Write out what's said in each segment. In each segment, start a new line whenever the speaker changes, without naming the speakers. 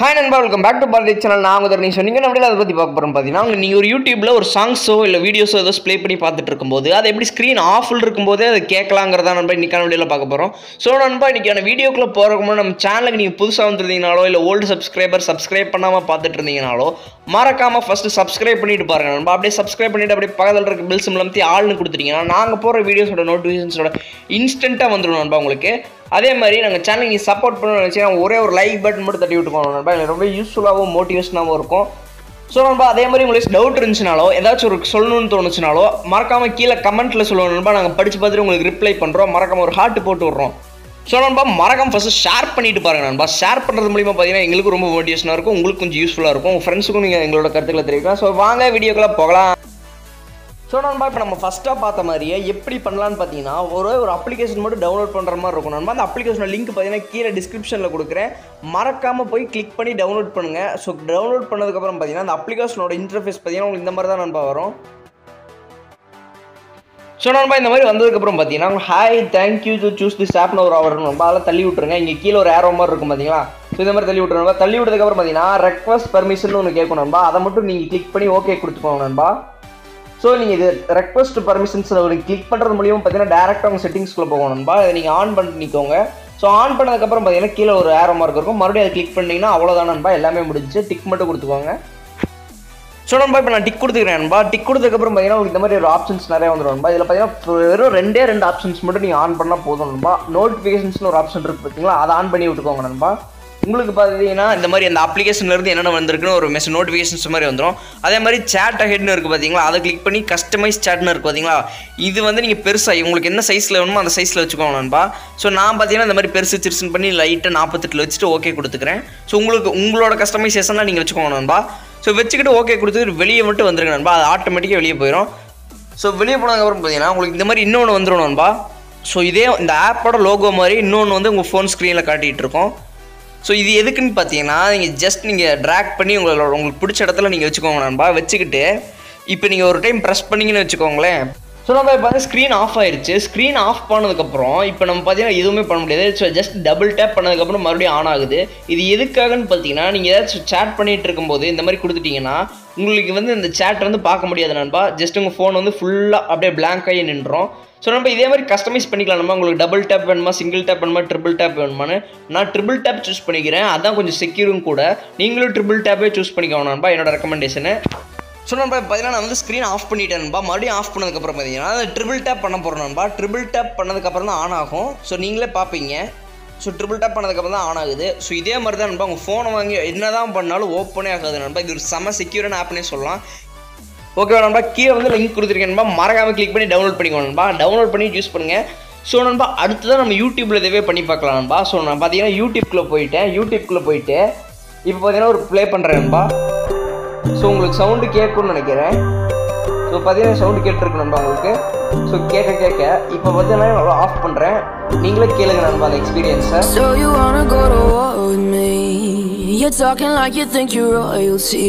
Hi நண்பா welcome back to Bharathi channel நான் உங்கள் நீ சொன்னீங்க நம்ம அதை பற்றி பார்க்க போகிறோம் பார்த்தீங்கன்னா நீங்கள் ஒரு யூடியூப்பில் ஒரு சாங்ஸோ இல்லை வீடியோஸோ ஏதோ ப்ளே பண்ணி பார்த்துட்டு இருக்கும்போது அது எப்படி ஸ்க்ரீன் ஆஃபில் இருக்கும்போதே அதை கேட்கலாங்கிறதா நண்பா இன்றைக்கான வீடியோவில் பார்க்க போகிறோம் ஸோ நண்பா இன்றைக்கான வீடியோக்குள்ளே போகிறதுக்கு முன்னாடி நம்ம சேனலுக்கு நீங்கள் புதுசாக வந்திருந்தீங்கனாலோ இல்லை ஓல்டு சப்ஸ்கிரைபர் சப்ஸ்கிரைப் பண்ணாமல் பார்த்துட்டு இருந்தீங்கனாலோ மறக்காமல் ஃபஸ்ட்டு சப்ஸ்கிரைப் பண்ணிட்டு பாருங்க நண்பா அப்படியே சப்ஸ்கிரைப் பண்ணிட்டு அப்படியே பக்கத்தில் இருக்க பில் சிம்லம்த்தி ஆள்னு கொடுத்துட்டீங்கன்னா நாங்கள் போகிற வீடியோஸோட நோட்டிஃபிகேஷன்ஸோட இன்ஸ்டண்ட்டாக வந்துடும் நண்பா உங்களுக்கு அதே மாதிரி நாங்கள் சேனல் நீங்கள் சப்போர்ட் பண்ணணும்னு நினச்சிங்கன்னா ஒரே ஒரு லைக் பட்டன் மட்டும் தட்டி விட்டுக்கோங்க நண்பா எனக்கு ரொம்ப யூஸ்ஃபுல்லாகவும் மோட்டிவேஷனாகவும் இருக்கும் ஸோ நண்பா அதே மாதிரி உங்களுக்கு டவுட் இருந்துச்சுனாலோ ஏதாச்சும் ஒரு சொல்லணும்னு தோணுச்சுனாலோ மறக்காமல் கீழே கமெண்ட்டில் சொல்லுவோம் நண்பா நாங்கள் படித்து பார்த்துட்டு உங்களுக்கு ரிப்ளை பண்ணுறோம் மறக்காம ஒரு ஹார்ட் போட்டு விட்றோம் ஸோ நண்பா மறக்காம ஃபஸ்ட்டு ஷேர் பண்ணிட்டு பாருங்க நண்பா ஷேர் பண்ணுறது மூலிமா பார்த்தீங்கன்னா எங்களுக்கு ரொம்ப மோட்டிவேஷனாக இருக்கும் உங்களுக்கு கொஞ்சம் யூஸ்ஃபுல்லாக இருக்கும் உங்கள் ஃப்ரெண்ட்ஸுக்கும் நீங்கள் எங்களோட கருத்துக்களை தெரிவிக்கலாம் ஸோ வாங்க வீடியோக்குள்ளே போகலாம் ஸோ நண்பா இப்போ நம்ம ஃபஸ்ட்டாக பார்த்த மாதிரியே எப்படி பண்ணலான்னு பார்த்தீங்கன்னா ஒரே ஒரு அப்ளிகேஷன் மட்டும் டவுன்லோட் பண்ணுற மாதிரி இருக்கும் நண்பா அந்த அப்ளிகேஷனோட லிங்க் பார்த்தீங்கன்னா கீழே டிஸ்கிரிப்ஷனில் கொடுக்குறேன் மறக்காமல் போய் கிளிக் பண்ணி டவுன்லோட் பண்ணுங்கள் ஸோ டவுன்லோட் பண்ணதுக்கப்புறம் பார்த்தீங்கன்னா அந்த அப்ளிகேஷனோட இன்டர்ஃபேஸ் பார்த்தீங்கன்னா உங்களுக்கு இந்த மாதிரி தான் நண்பா வரும் ஸோ நண்பா இந்த மாதிரி வந்ததுக்கப்புறம் பார்த்தீங்கன்னா hi thank you to choose this ஆப்னு ஒரு அவர் நண்பா அதெல்லாம் தள்ளி விட்ருங்க இங்கே கீழே ஒரு ஏரோ மாதிரி இருக்கும் பார்த்தீங்களா ஸோ இந்த மாதிரி தள்ளி விட்ருங்க தள்ளி விட்டதுக்கப்புறம் பார்த்தீங்கன்னா ரெக்வஸ்ட் பர்மிஷன் ஒன்று கேட்கும் நண்பா அதை மட்டும் நீங்கள் கிளிக் பண்ணி ஓகே கொடுத்துக்கோங்க நண்பா ஸோ நீங்கள் இது ரெக்வஸ்ட் பர்மிஷன்ஸ் ஒரு கிளிக் பண்ணுறது மூலியமாக பார்த்தீங்கன்னா டேரெக்டாக உங்கள் செட்டிங்ஸ்குள்ளே போகணும் நண்பா அதை நீங்கள் ஆன் பண்ணிக்கோங்க ஸோ ஆன் பண்ணதுக்கப்புறம் பார்த்தீங்கன்னா கீழே ஒரு ஏரோ மார்க் இருக்கும் மறுபடியும் அதை கிளிக் பண்ணிங்கன்னா அவ்வளோதான் நண்பா எல்லாமே முடிஞ்சு டிக் மட்டும் கொடுத்துக்கோங்க ஸோ நண்பா இப்போ நான் டிக் கொடுத்துக்கிறேன் நண்பா டிக் கொடுத்ததுக்கப்புறம் பார்த்தீங்கன்னா உங்களுக்கு இந்த மாதிரி ஒரு ஆப்ஷன்ஸ் நிறைய வந்துடும் நண்பா இதில் பார்த்தீங்கன்னா வெறும் ரெண்டே ரெண்டு ஆப்ஷன்ஸ் மட்டும் நீங்கள் ஆன் பண்ணால் போதும் நண்பா நோட்டிஃபிகேஷன்ஸ்னு ஒரு ஆப்ஷன் இருக்குது பார்த்தீங்களா அதை ஆன் பண்ணி விட்டுக்கோங்க நண்பா உங்களுக்கு பார்த்தீங்கன்னா இந்த மாதிரி அந்த அப்ளிகேஷன்லேருந்து என்னென்ன வந்திருக்குன்னு ஒரு மெசேஜ் நோட்டிஃபிகேஷன்ஸ் மாதிரி வந்துடும் அதே மாதிரி சேட் அஹெட்னு இருக்குது பார்த்தீங்களா அதை கிளிக் பண்ணி கஸ்டமைஸ் சேட்னு இருக்குது பார்த்தீங்களா இது வந்து நீங்கள் பெருசாக உங்களுக்கு என்ன சைஸில் வேணுமோ அந்த சைஸில் வச்சுக்கோங்க நண்பா ஸோ நான் பார்த்தீங்கன்னா இந்த மாதிரி பெருசு சிறுசுன்னு பண்ணி லைட்டாக நாற்பத்தெட்டில் வச்சுட்டு ஓகே கொடுத்துக்கிறேன் ஸோ உங்களுக்கு உங்களோட கஸ்டமைசேஷன்லாம் நீங்கள் வச்சுக்கோங்க நண்பா ஸோ வச்சுக்கிட்டு ஓகே கொடுத்துட்டு வெளியே மட்டும் வந்துருங்க நண்பா அது ஆட்டோமேட்டிக்காக வெளியே போயிடும் ஸோ வெளியே போனதுக்கப்புறம் பார்த்தீங்கன்னா உங்களுக்கு இந்த மாதிரி இன்னொன்று வந்துடும் நண்பா ஸோ இதே இந்த ஆப்போட லோகோ மாதிரி இன்னொன்று வந்து உங்கள் ஃபோன் ஸ்க்ரீனில் காட்டிகிட்டு இருக்கோம் ஸோ இது எதுக்குன்னு பார்த்தீங்கன்னா நீங்கள் ஜஸ்ட் நீங்கள் ட்ராக் பண்ணி உங்களோட உங்களுக்கு பிடிச்ச இடத்துல நீங்கள் வச்சுக்கோங்க நண்பா வச்சுக்கிட்டு இப்போ நீங்கள் ஒரு டைம் ப்ரெஸ் பண்ணிங்கன்னு வச்சுக்கோங்களேன் ஸோ நம்ம இப்போ வந்து ஸ்க்ரீன் ஆஃப் ஆயிருச்சு ஸ்க்ரீன் ஆஃப் பண்ணதுக்கப்புறம் இப்போ நம்ம பார்த்தீங்கன்னா எதுவுமே பண்ண முடியாது ஸோ ஜஸ்ட் டபுள் டேப் பண்ணதுக்கப்புறம் மறுபடியும் ஆன் ஆகுது இது எதுக்காகன்னு பார்த்தீங்கன்னா நீங்கள் ஏதாச்சும் சேட் பண்ணிகிட்டு இருக்கும்போது இந்த மாதிரி கொடுத்துட்டீங்கன்னா உங்களுக்கு வந்து இந்த சேட் வந்து பார்க்க முடியாது நண்பா ஜஸ்ட் உங்கள் ஃபோன் வந்து ஃபுல்லாக அப்படியே blank ஆகி நின்றோம் ஸோ நம்ம இதே மாதிரி கஸ்டமைஸ் பண்ணிக்கலாம் நம்ம உங்களுக்கு டபுள் டேப் வேணுமா சிங்கிள் டேப் வேணுமா ட்ரிபிள் டேப் வேணுமான்னு நான் ட்ரிபிள் டேப் சூஸ் பண்ணிக்கிறேன் அதான் கொஞ்சம் செக்யூரும் கூட நீங்களும் ட்ரிபிள் டேப்பே சூஸ் பண்ணிக்கோங்க நண்பா என்னோட ரெக்கமெண்டேஷனு ஸோ நம்ம பார்த்தீங்கன்னா நான் வந்து ஸ்க்ரீன் ஆஃப் பண்ணிட்டேன் நண்பா மறுபடியும் ஆஃப் பண்ணதுக்கப்புறம் பார்த்தீங்கன்னா ட்ரிபிள் டேப் பண்ண போகிறோம் நண்பா ட்ரிபிள் டேப் பண்ணதுக்கப்புறம் தான் ஆன் ஆகும் ஸோ நீங்களே பார்ப்பீங்க ஸோ ட்ரிபிள் டேப் பண்ணதுக்கப்புறம் தான் ஆன் ஆகுது ஸோ இதே மாதிரி தான் நண்பா உங்கள் ஃபோனை வாங்கி என்ன தான் பண்ணாலும் ஓப்பனே ஆகாது நண்பா இது ஒரு செம செக்யூரான ஆப்னே சொல்லலாம் ஓகே நண்பா கீழே வந்து லிங்க் கொடுத்துருக்கேன் நண்பா மறக்காம கிளிக் பண்ணி டவுன்லோட் பண்ணிக்கோங்க நண்பா டவுன்லோட் பண்ணி யூஸ் பண்ணுங்கள் ஸோ நண்பா அடுத்ததான் நம்ம யூடியூப்பில் இதுவே பண்ணி பார்க்கலாம் நண்பா ஸோ நான் பார்த்தீங்கன்னா யூடியூப்குள்ளே போயிட்டேன் யூடியூப்குள்ளே போயிட்டு இப்போ பார்த்தீங்கன்னா ஒரு ப்ளே பண்ணுறேன் நண்பா ஸோ உங்களுக்கு சவுண்டு கேட்கும்னு நினைக்கிறேன் ஸோ பார்த்தீங்கன்னா சவுண்டு கேட்டுருக்கு நண்பா உங்களுக்கு ஸோ கேட்க கேட்க இப்போ பார்த்தீங்கன்னா நான் ஆஃப் பண்ணுறேன் நீங்களே கேளுங்க நண்பா அந்த எக்ஸ்பீரியன்ஸை
So you wanna go to war with me? You're talking like you think you're royalty.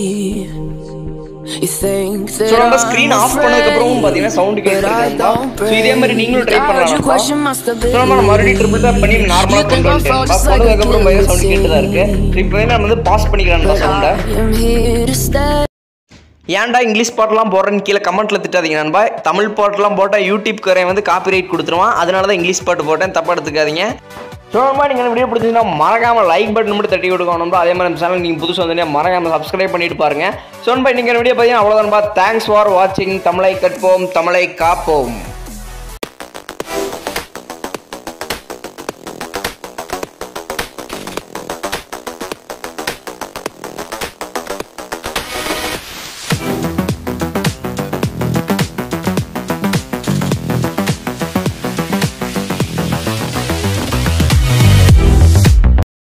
You think that
so நம்ம
I'm
ஸ்க்ரீன் ஆஃப் பண்ணதுக்கப்புறமும் பார்த்தீங்கன்னா சவுண்டு
but I
கேட்டுருக்கு
don't
ஸோ இதே மாதிரி நீங்களும் ட்ரை
I heard you
பண்ணலாம்
question my
so நம்ம மறுபடியும் ட்ரிபிள் டேப் பண்ணி நார்மலாக கொண்டு வந்துட்டேன் பண்ணதுக்கப்புறம் பார்த்தீங்கன்னா சவுண்ட் கேட்டு தான் இருக்கு இப்போ வந்து நம்ம வந்து பாஸ் பண்ணிக்கலாம் சவுண்டை
I am here to stay.
ஏன்டா இங்கிலீஷ் பாட்டெல்லாம் போடுறேன்னு கீழே கமெண்ட்ல திட்டாதீங்க நண்பா தமிழ் பாட்டெல்லாம் போட்டால் யூடியூப் கரையை வந்து காப்பிரைட் கொடுத்துருவான் அதனால தான் இங்கிலீஷ் பாட்டு போட்டேன் தப்பா எடுத்துக்காதீங்க ஸோ நம்ம நீங்கள் வீடியோ பிடிச்சிங்கன்னா மறக்காம லைக் பட்டன் மட்டும் தட்டி விட்டுக்கணும் நண்பா அதே மாதிரி நம்ம சேனல் நீங்கள் புதுசாக வந்து மறக்காம சப்ஸ்கிரைப் பண்ணிட்டு பாருங்க ஸோ நண்பா நீங்கள் வீடியோ பார்த்தீங்கன்னா அவ்வளோதான்பா தேங்க்ஸ் ஃபார் வாட்சிங் தமிழை கற்போம் தமிழை காப்போம்